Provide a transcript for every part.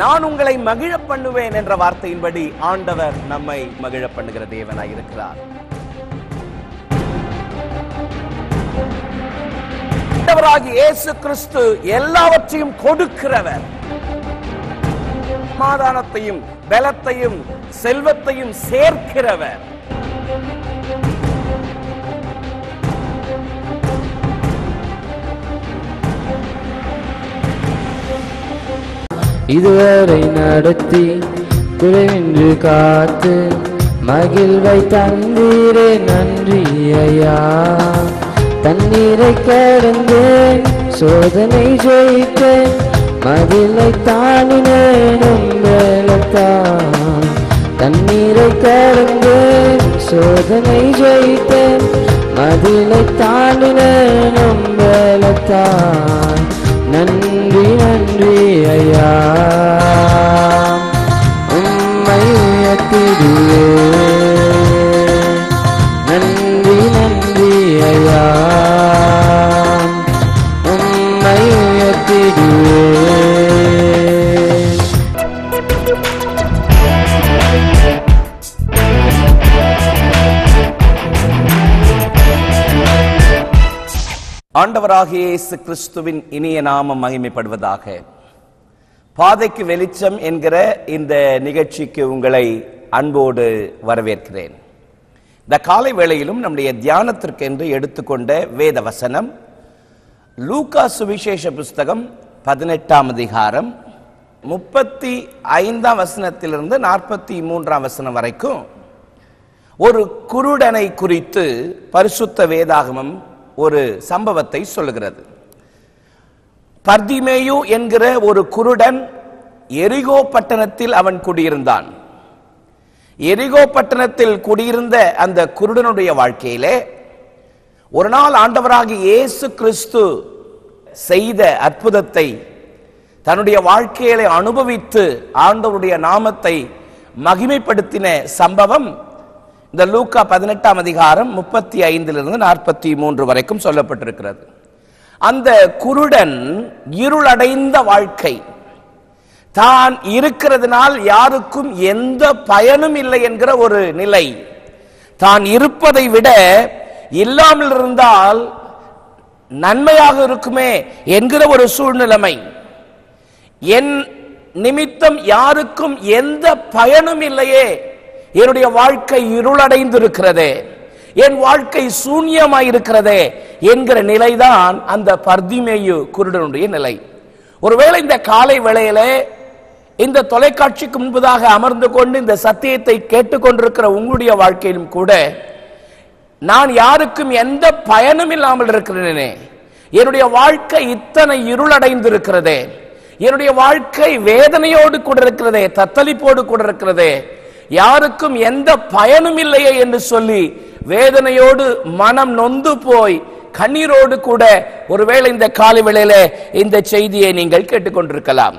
நான் உங்களை மகிழ பண்ணுவேன் என்ற வார்த்தையின்படி ஆண்டவர் நம்மை மகிழ பண்ணுகிற தேவனாய் இருக்கிறார் ஆண்டவராகிய இயேசு கிறிஸ்து எல்லாவற்றையும் கொடுக்கிறவர் சமாதானத்தையும் பலத்தையும் செல்வத்தையும் சேர்க்கிறவர் இதுவரை நடத்தி குறைவின்றி காத்து மகிழ்வை தந்தீரே நன்றி ஐயா தண்ணீரை கடந்தேன் சோதனை ஜெயித்தேன் மதிலை தாண்டினேனும் வேலத்தான் தண்ணீரை கடந்தேன் சோதனை ஜெயித்தேன் மதிலை தாண்டினேனும் வேலத்தான் நன்றி நன்றி ஐயா உம்மை உயர்த்திடுவே நன்றி நன்றி ஐயா உம்மை உயர்த்திடுவே ஆண்டவராகிய இயேசு கிறிஸ்துவின் இனிய நாமம் மகிமைப்படுவதாக பாதைக்கு வெளிச்சம் என்கிற இந்த நிகழ்ச்சிக்கு உங்களை அன்போடு வரவேற்கிறேன் இந்த காலை வேளையிலும் நம்முடைய தியானத்திற்கென்று எடுத்துக்கொண்ட வேத வசனம் லூக்கா சுவிசேஷ புஸ்தகம் பதினெட்டாம் அதிகாரம் முப்பத்தி ஐந்தாம் வசனத்திலிருந்து நாற்பத்தி மூன்றாம் வசனம் வரைக்கும் ஒரு குருடனை குறித்து பரிசுத்த வேதாகமம் ஒரு சம்பவத்தை சொல்லுகிறது பர்திமேயு என்கிற ஒரு குருடன் எரிகோ பட்டணத்தில் அவன் குடியிருந்தான் எரிகோ பட்டணத்தில் குடியிருந்த அந்த குருடனுடைய வாழ்க்கையிலே ஒரு நாள் ஆண்டவராகிய இயேசு கிறிஸ்து செய்த அற்புதத்தை தன்னுடைய வாழ்க்கையிலே அனுபவித்து ஆண்டவருடைய நாமத்தை மகிமைப்படுத்தின சம்பவம் இந்த லூக்கா பதினெட்டாம் அதிகாரம் முப்பத்தி ஐந்திலிருந்து நாற்பத்தி மூன்று வரைக்கும் சொல்லப்பட்டிருக்கிறது அந்த குருடன் இருளடைந்த வாழ்க்கை தான் இருக்கிறதுனால் யாருக்கும் எந்த பயனும் இல்லை என்கிற ஒரு நிலை தான் இருப்பதை விட இல்லாமல் இருந்தால் நன்மையாக இருக்குமே என்கிற ஒரு சூழ்நிலைமை என் நிமித்தம் யாருக்கும் எந்த பயனும் இல்லையே என்னுடைய வாழ்க்கை இருளடைந்திருக்கிறதே என் வாழ்க்கை சூன்யமாயிருக்கிறதே என்கிற நிலைதான் அந்த பர்திமேயு குருடனுடைய நிலை ஒருவேளை இந்த காலை வேளையிலே இந்த தொலைக்காட்சிக்கு முன்பதாக அமர்ந்து கொண்டு இந்த சத்தியத்தை கேட்டுக்கொண்டிருக்கிற உங்களுடைய வாழ்க்கையிலும் கூட நான் யாருக்கும் எந்த பயனும் இல்லாமல் இருக்கிறேனே என்னுடைய வாழ்க்கை இத்தனை இருளடைந்திருக்கிறதே என்னுடைய வாழ்க்கை வேதனையோடு கூட இருக்கிறதே தத்தளிப்போடு கூட இருக்கிறதே யாருக்கும் எந்த பயனும் இல்லையே என்று சொல்லி வேதனையோடு மனம் நொந்து போய் கண்ணீரோடு கூட ஒருவேளை இந்த காலை வேளையில இந்த செய்தியை நீங்கள் கேட்டுக்கொண்டிருக்கலாம்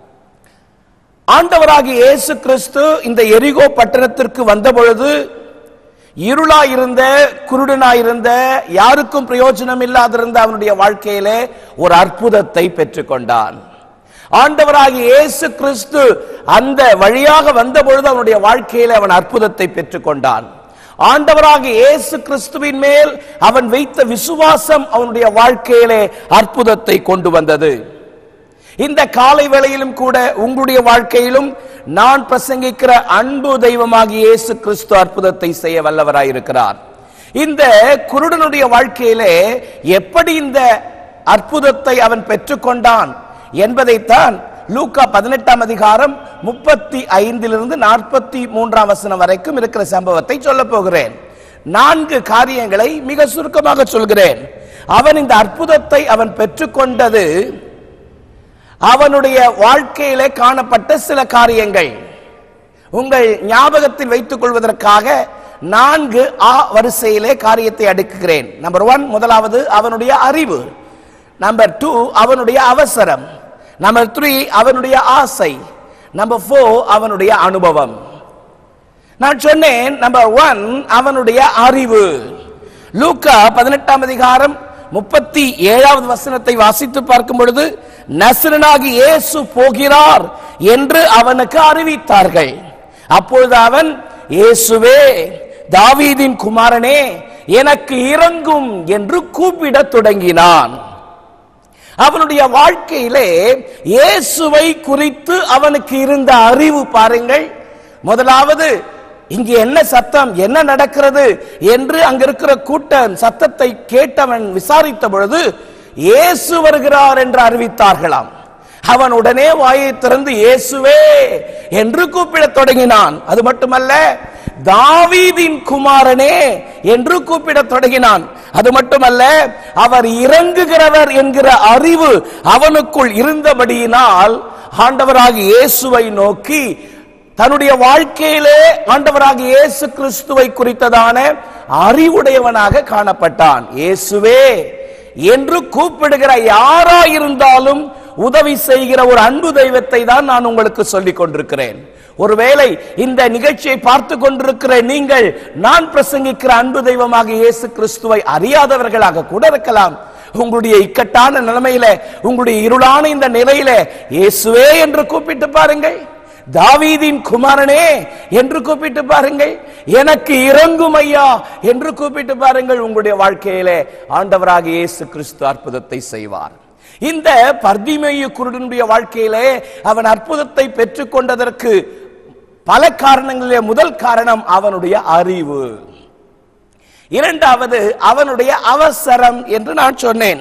ஆண்டவராகிய இயேசு கிறிஸ்து இந்த எரிகோ பட்டணத்திற்கு வந்த பொழுது இருளாயிருந்த குருடனாயிருந்த யாருக்கும் பிரயோஜனம் இல்லாதிருந்த அவனுடைய வாழ்க்கையிலே ஒரு அற்புதத்தை பெற்றுக்கொண்டான் ஆண்டவராகிய இயேசு கிறிஸ்து அந்த வழியாக வந்த பொழுது அவனுடைய வாழ்க்கையிலே அவன் அற்புதத்தை பெற்றுக்கொண்டான் ஆண்டவராகிய இயேசு கிறிஸ்துவின் மேல் அவன் வைத்த விசுவாசம் அவனுடைய வாழ்க்கையிலே அற்புதத்தை கொண்டு வந்தது இந்த காலை வேளையிலும் கூட உங்களுடைய வாழ்க்கையிலும் நான் பிரசங்கிக்கிற அன்பு தெய்வமாகிய இயேசு கிறிஸ்து அற்புதத்தை செய்ய வல்லவராயிருக்கிறார் இந்த குருடனுடைய வாழ்க்கையிலே எப்படி இந்த அற்புதத்தை அவன் பெற்றுக்கொண்டான் என்பதைத்தான் லூக்கா பதினெட்டாம் அதிகாரம் முப்பத்தி ஐந்திலிருந்து நாற்பத்தி மூன்றாம் வசனம் வரைக்கும் இருக்கிற சம்பவத்தை சொல்ல போகிறேன் நான்கு காரியங்களை மிக சுருக்கமாக சொல்கிறேன் அவன் இந்த அற்புதத்தை அவன் பெற்றுக்கொண்டது அவனுடைய வாழ்க்கையிலே காணப்பட்ட சில காரியங்கள் உங்கள் ஞாபகத்தில் வைத்துக் கொள்வதற்காக நான்கு ஆ வரிசையிலே காரியத்தை அடுக்குகிறேன் நம்பர் ஒன் முதலாவது அவனுடைய அறிவு நம்பர் டூ அவனுடைய அவசரம் நம்பர் த்ரீ அவனுடைய ஆசை நம்பர் ஃபோர் அவனுடைய அனுபவம் நான் சொன்னேன் நம்பர் ஒன் அவனுடைய அறிவு லூக்கா பதினெட்டாம் அதிகாரம் முப்பத்தி ஏழாவது வசனத்தை வாசித்து பார்க்கும் பொழுது நசரனாகி இயேசு போகிறார் என்று அவனுக்கு அறிவித்தார்கள் அப்பொழுது அவன் இயேசுவே தாவீதின் குமாரனே எனக்கு இறங்கும் என்று கூப்பிடத் தொடங்கினான் அவனுடைய வாழ்க்கையிலே இயேசுவை குறித்து அவனுக்கு இருந்த அறிவு பாருங்கள் முதலாவது இங்கு என்ன சத்தம் என்ன நடக்கிறது என்று அங்க இருக்கிற கூட்டம் சத்தத்தை கேட்டவன் விசாரித்த பொழுது இயேசு வருகிறார் என்று அறிவித்தார்களாம் அவன் உடனே வாயை திறந்து இயேசுவே என்று கூப்பிடத் தொடங்கினான் அது மட்டுமல்ல தாவீதின் குமாரனே என்று கூப்பிடத் தொடங்கினான் அது மட்டுமல்ல அவர் இறங்குகிறவர் என்கிற அறிவு அவனுக்குள் இருந்தபடியினால் ஆண்டவராக இயேசுவை நோக்கி தன்னுடைய வாழ்க்கையிலே ஆண்டவராக இயேசு கிறிஸ்துவை குறித்ததான அறிவுடையவனாக காணப்பட்டான் இயேசுவே என்று கூப்பிடுகிற யாராயிருந்தாலும் உதவி செய்கிற ஒரு அன்பு தெய்வத்தை தான் நான் உங்களுக்கு சொல்லிக் கொண்டிருக்கிறேன் ஒருவேளை இந்த நிகழ்ச்சியை பார்த்து கொண்டிருக்கிற நீங்கள் நான் பிரசங்கிக்கிற அன்பு தெய்வமாக இயேசு கிறிஸ்துவை அறியாதவர்களாக கூட இருக்கலாம் உங்களுடைய இக்கட்டான நிலைமையில உங்களுடைய இருளான இந்த நிலையில இயேசுவே என்று கூப்பிட்டு பாருங்கள் தாவீதின் குமாரனே என்று கூப்பிட்டு பாருங்கள் எனக்கு இறங்கும் ஐயா என்று கூப்பிட்டு பாருங்கள் உங்களுடைய வாழ்க்கையிலே ஆண்டவராக இயேசு கிறிஸ்து அற்புதத்தை செய்வார் இந்த பர்திமேயு குருடனுடைய வாழ்க்கையிலே அவன் அற்புதத்தை பெற்றுக்கொண்டதற்கு பல காரணங்களிலே முதல் காரணம் அவனுடைய அறிவு இரண்டாவது அவனுடைய அவசரம் என்று நான் சொன்னேன்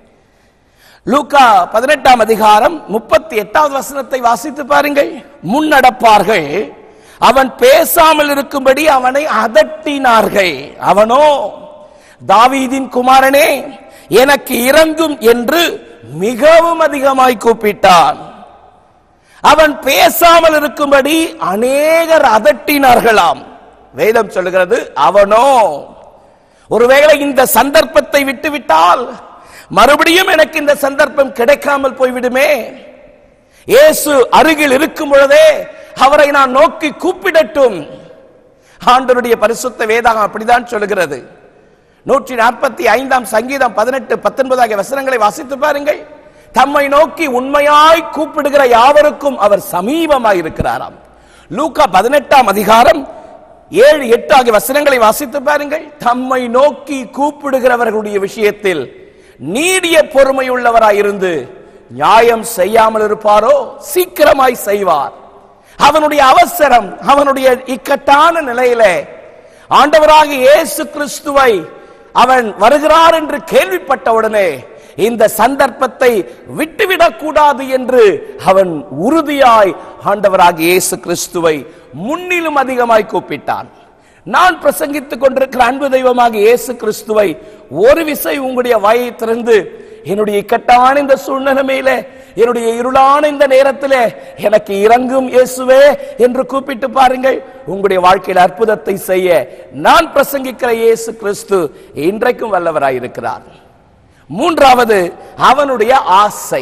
லூக்கா பதினெட்டாம் அதிகாரம் முப்பத்தி எட்டாவது வசனத்தை வாசித்து பாருங்கள் முன்னடப்பார்கள் அவன் பேசாமல் இருக்கும்படி அவனை அதட்டினார்கள் அவனோ தாவீதின் குமாரனே எனக்கு இறங்கும் என்று மிகவும் அதிகமாய் கூப்பிட்டான் அவன் பேசாமல் இருக்கும்படி அநேகர் அதட்டினார்களாம் வேதம் சொல்லுகிறது அவனோ ஒருவேளை இந்த சந்தர்ப்பத்தை விட்டுவிட்டால் மறுபடியும் எனக்கு இந்த சந்தர்ப்பம் கிடைக்காமல் போய்விடுமே இயேசு அருகில் இருக்கும் பொழுதே அவரை நான் நோக்கி கூப்பிடட்டும் ஆண்டவருடைய பரிசுத்த வேதாகம் அப்படிதான் சொல்லுகிறது நூற்றி நாற்பத்தி ஐந்தாம் சங்கீதம் பதினெட்டு பத்தொன்பது ஆகிய வசனங்களை வாசித்து பாருங்கள் தம்மை நோக்கி உண்மையாய் கூப்பிடுகிற யாவருக்கும் அவர் சமீபமாய் இருக்கிறாராம் லூக்கா பதினெட்டாம் அதிகாரம் ஏழு எட்டு ஆகிய வசனங்களை வாசித்து பாருங்கள் தம்மை நோக்கி கூப்பிடுகிறவர்களுடைய விஷயத்தில் நீடிய பொறுமையுள்ளவராயிருந்து நியாயம் செய்யாமல் இருப்பாரோ சீக்கிரமாய் செய்வார் அவனுடைய அவசரம் அவனுடைய இக்கட்டான நிலையிலே ஆண்டவராக இயேசு கிறிஸ்துவை அவன் வருகிறார் என்று கேள்விப்பட்ட உடனே இந்த சந்தர்ப்பத்தை விட்டுவிடக் கூடாது என்று அவன் உறுதியாய் ஆண்டவராக இயேசு கிறிஸ்துவை முன்னிலும் அதிகமாய் கூப்பிட்டான் நான் பிரசங்கித்துக் கொண்டிருக்கிற அன்பு தெய்வமாக இயேசு கிறிஸ்துவை ஒரு விசை உங்களுடைய வாயை திறந்து என்னுடைய இக்கட்டான இந்த சூழ்நிலைமையில என்னுடைய இருளான இந்த நேரத்திலே எனக்கு இறங்கும் இயேசுவே என்று கூப்பிட்டு பாருங்கள் உங்களுடைய வாழ்க்கையில் அற்புதத்தை செய்ய நான் பிரசங்கிக்கிற இயேசு கிறிஸ்து இன்றைக்கும் வல்லவராயிருக்கிறார் மூன்றாவது அவனுடைய ஆசை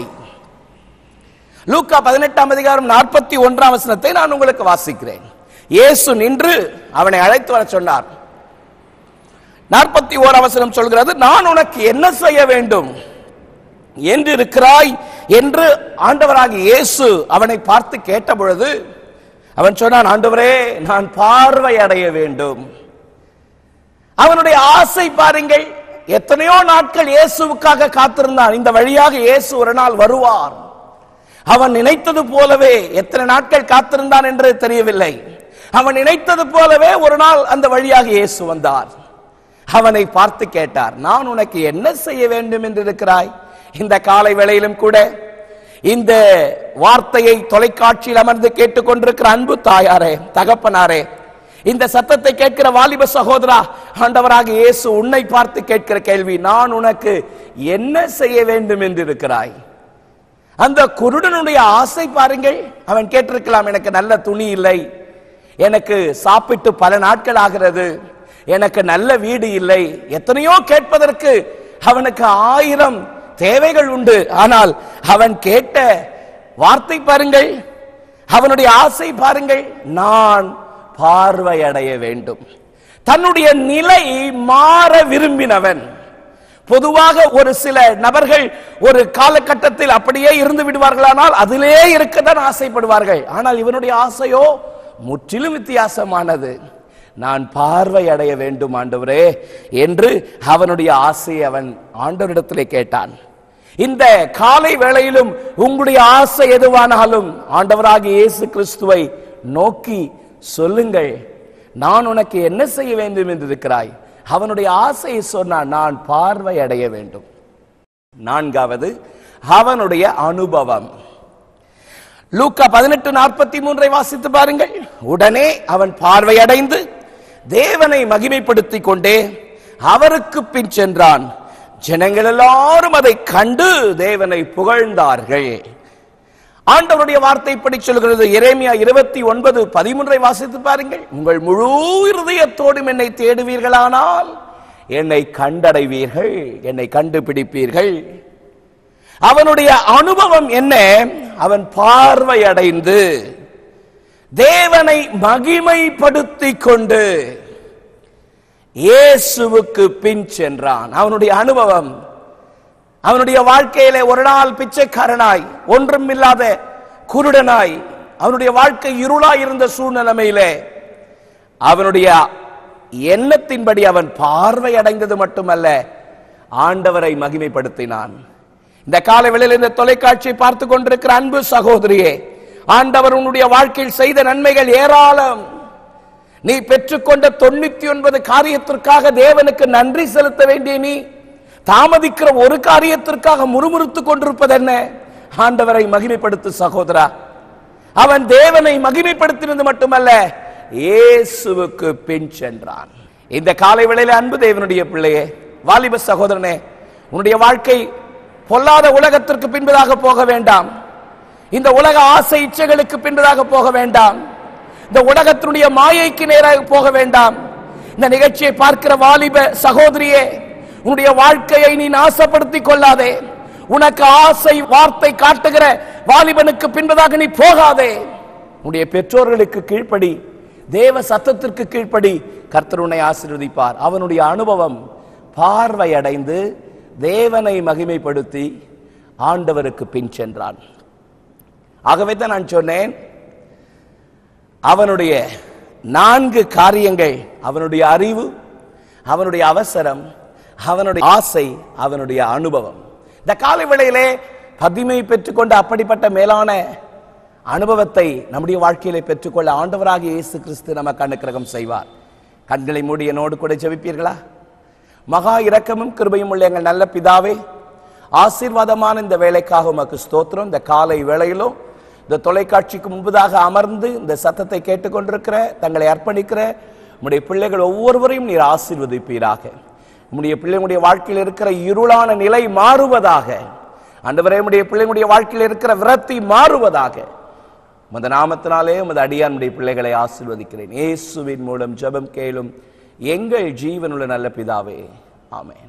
லூக்கா பதினெட்டாம் அதிகாரம் நாற்பத்தி ஒன்றாம் வசனத்தை நான் உங்களுக்கு வாசிக்கிறேன் இயேசு நின்று அவனை அழைத்து வர சொன்னார் நாற்பத்தி ஓராம் வசனம் சொல்கிறது நான் உனக்கு என்ன செய்ய வேண்டும் என்று இருக்கிறாய் என்று ஆண்டவராக இயேசு அவனை பார்த்து கேட்ட பொழுது அவன் சொன்னான் ஆண்டவரே நான் பார்வை அடைய வேண்டும் அவனுடைய ஆசை பாருங்கள் எத்தனையோ நாட்கள் இயேசுவுக்காக காத்திருந்தான் இந்த வழியாக இயேசு ஒரு நாள் வருவார் அவன் நினைத்தது போலவே எத்தனை நாட்கள் காத்திருந்தான் என்று தெரியவில்லை அவன் நினைத்தது போலவே ஒரு நாள் அந்த வழியாக இயேசு வந்தார் அவனை பார்த்து கேட்டார் நான் உனக்கு என்ன செய்ய வேண்டும் என்று இருக்கிறாய் இந்த காலை வேளையிலும் கூட இந்த வார்த்தையை தொலைக்காட்சியில் அமர்ந்து கேட்டுக்கொண்டிருக்கிற அன்பு தாயாரே தகப்பனாரே இந்த சத்தத்தை கேட்கிற வாலிப சகோதரா ஆண்டவராக இயேசு உன்னை பார்த்து கேட்கிற கேள்வி நான் உனக்கு என்ன செய்ய வேண்டும் என்று இருக்கிறாய் அந்த குருடனுடைய ஆசை பாருங்கள் அவன் கேட்டிருக்கலாம் எனக்கு நல்ல துணி இல்லை எனக்கு சாப்பிட்டு பல நாட்கள் ஆகிறது எனக்கு நல்ல வீடு இல்லை எத்தனையோ கேட்பதற்கு அவனுக்கு ஆயிரம் தேவைகள் உண்டு ஆனால் அவன் கேட்ட வார்த்தை பாருங்கள் அவனுடைய ஆசை பாருங்கள் நான் பார்வையடைய வேண்டும் தன்னுடைய நிலை மாற விரும்பினவன் பொதுவாக ஒரு சில நபர்கள் ஒரு காலகட்டத்தில் அப்படியே இருந்து விடுவார்களானால் அதிலே இருக்கத்தான் ஆசைப்படுவார்கள் ஆனால் இவனுடைய ஆசையோ முற்றிலும் வித்தியாசமானது நான் பார்வை அடைய வேண்டும் ஆண்டவரே என்று அவனுடைய ஆசையை அவன் ஆண்டவரிடத்திலே கேட்டான் இந்த காலை வேளையிலும் உங்களுடைய ஆசை எதுவானாலும் ஆண்டவராகிய இயேசு கிறிஸ்துவை நோக்கி சொல்லுங்கள் நான் உனக்கு என்ன செய்ய வேண்டும் என்று இருக்கிறாய் அவனுடைய ஆசையை சொன்னான் நான் பார்வை அடைய வேண்டும் நான்காவது அவனுடைய அனுபவம் லூக்கா பதினெட்டு நாற்பத்தி மூன்றை வாசித்து பாருங்கள் உடனே அவன் பார்வையடைந்து தேவனை மகிமைப்படுத்திக் கொண்டே அவருக்கு பின் சென்றான் ஜனங்கள் எல்லாரும் அதை கண்டு தேவனை புகழ்ந்தார்கள் ஆண்டவருடைய வார்த்தை இப்படி சொல்கிறது எரேமியா இருபத்தி ஒன்பது பதிமூன்றை வாசித்து பாருங்கள் உங்கள் முழு இருதயத்தோடும் என்னை தேடுவீர்களானால் என்னை கண்டடைவீர்கள் என்னை கண்டுபிடிப்பீர்கள் அவனுடைய அனுபவம் என்ன அவன் பார்வையடைந்து தேவனை மகிமைப்படுத்திக் கொண்டு இயேசுவுக்கு பின் சென்றான் அவனுடைய அனுபவம் அவனுடைய வாழ்க்கையிலே ஒரு நாள் பிச்சைக்காரனாய் ஒன்றும் இல்லாத குருடனாய் அவனுடைய வாழ்க்கை இருளாய் இருந்த சூழ்நிலைமையிலே அவனுடைய எண்ணத்தின்படி அவன் பார்வை அடைந்தது மட்டுமல்ல ஆண்டவரை மகிமைப்படுத்தினான் இந்த காலை வேளையில் இந்த தொலைக்காட்சியை பார்த்து கொண்டிருக்கிற அன்பு சகோதரியே ஆண்டவர் உன்னுடைய வாழ்க்கையில் செய்த நன்மைகள் ஏராளம் நீ பெற்றுக்கொண்ட தொண்ணூத்தி ஒன்பது காரியத்திற்காக தேவனுக்கு நன்றி செலுத்த வேண்டிய நீ தாமதிக்கிற ஒரு காரியத்திற்காக முறுமுறுத்துக் கொண்டிருப்பது என்ன ஆண்டவரை மகிமைப்படுத்து சகோதரா அவன் தேவனை மகிமைப்படுத்தினது மட்டுமல்ல இயேசுவுக்கு பின் சென்றான் இந்த காலை வேளையில அன்பு தேவனுடைய பிள்ளையே வாலிப சகோதரனே உன்னுடைய வாழ்க்கை பொல்லாத உலகத்திற்கு பின்பதாக போக வேண்டாம் இந்த உலக ஆசை இச்சைகளுக்கு பின்பதாக போக வேண்டாம் இந்த உலகத்தினுடைய மாயைக்கு நேராக போக வேண்டாம் இந்த நிகழ்ச்சியை பார்க்கிற வாலிப சகோதரியே உன்னுடைய வாழ்க்கையை நீ நாசப்படுத்திக் கொள்ளாதே உனக்கு ஆசை வார்த்தை காட்டுகிற வாலிபனுக்கு பின்பதாக நீ போகாதே உன்னுடைய பெற்றோர்களுக்கு கீழ்ப்படி தேவ சத்தத்திற்கு கீழ்ப்படி கர்த்தர் உன்னை ஆசீர்வதிப்பார் அவனுடைய அனுபவம் பார்வையடைந்து தேவனை மகிமைப்படுத்தி ஆண்டவருக்கு பின் சென்றான் ஆகவே தான் நான் சொன்னேன் அவனுடைய நான்கு காரியங்கள் அவனுடைய அறிவு அவனுடைய அவசரம் அவனுடைய ஆசை அவனுடைய அனுபவம் இந்த காலை வேளையிலே பதிமை பெற்றுக்கொண்ட அப்படிப்பட்ட மேலான அனுபவத்தை நம்முடைய வாழ்க்கையிலே பெற்றுக்கொள்ள ஆண்டவராகிய இயேசு கிறிஸ்து நமக்கு அனுக்கிரகம் செய்வார் கண்களை மூடி என்னோடு கூட ஜெபிப்பீர்களா மகா இரக்கமும் கிருபையும் உள்ள எங்கள் நல்ல பிதாவே ஆசீர்வாதமான இந்த வேலைக்காக உமக்கு ஸ்தோத்திரம் இந்த காலை வேளையிலும் இந்த தொலைக்காட்சிக்கு முன்பதாக அமர்ந்து இந்த சத்தத்தை கேட்டுக்கொண்டிருக்கிற தங்களை அர்ப்பணிக்கிற உம்முடைய பிள்ளைகள் ஒவ்வொருவரையும் நீர் ஆசீர்வதிப்பீராக உம்முடைய பிள்ளைகளுடைய வாழ்க்கையில் இருக்கிற இருளான நிலை மாறுவதாக ஆண்டவரே உம்முடைய பிள்ளைகளுடைய வாழ்க்கையில் இருக்கிற விரத்தி மாறுவதாக உமது நாமத்தினாலே உமது அடியானுடைய பிள்ளைகளை ஆசீர்வதிக்கிறேன் இயேசுவின் மூலம் ஜெபம் கேளும் எங்கள் ஜீவனுள்ள நல்ல பிதாவே ஆமென்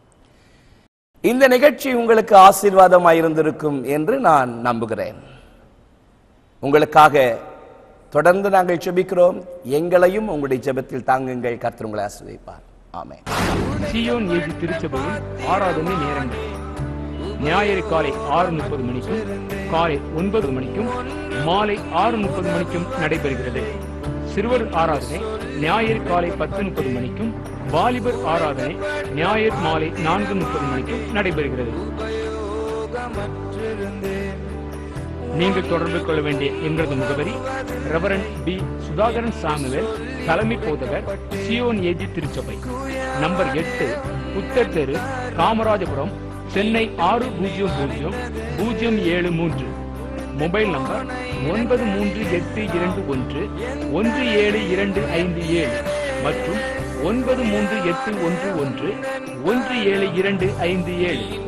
இந்த நிகழ்ச்சி உங்களுக்கு ஆசீர்வாதமாக இருந்திருக்கும் என்று நான் நம்புகிறேன் உங்களுக்காக தொடர்ந்து நாங்கள் ஜெபிக்கிறோம் எங்களையும் உங்களுடைய ஜெபத்தில் தாங்குங்கள் கர்த்தர் உங்களை ஆசீர்வதிப்பார் ஆமென் சியோன் ஏஜி திருச்சபையில் ஆராதனை நேரங்கள் ஞாயிறு காலை ஆறு முப்பது மணிக்கும் காலை ஒன்பது மணிக்கும் மாலை ஆறு முப்பது மணிக்கும் நடைபெறுகிறது சிறுவர் ஆராதனை ஞாயிறு காலை பத்து முப்பது மணிக்கும் வாலிபர் ஆராதனை ஞாயிறு மாலை நான்கு முப்பது மணிக்கும் நடைபெறுகிறது நீங்கள் தொடர்பு கொள்ள வேண்டிய எங்களது முகவரி ரெவரண்ட் பி சுதாகரன் சாமுவேல் தலைமை போதகர் சியோன் ஏஜி திருச்சபை நம்பர் எட்டு புத்தர் தெரு காமராஜபுரம் சென்னை ஆறு பூஜ்ஜியம் பூஜ்ஜியம் பூஜ்ஜியம் ஏழு மூன்று மொபைல் நம்பர் ஒன்பது மூன்று எட்டு இரண்டு ஒன்று ஒன்று ஏழு இரண்டு ஐந்து ஏழு மற்றும் ஒன்பது மூன்று எட்டு ஒன்று ஒன்று ஒன்று ஏழு இரண்டு ஐந்து ஏழு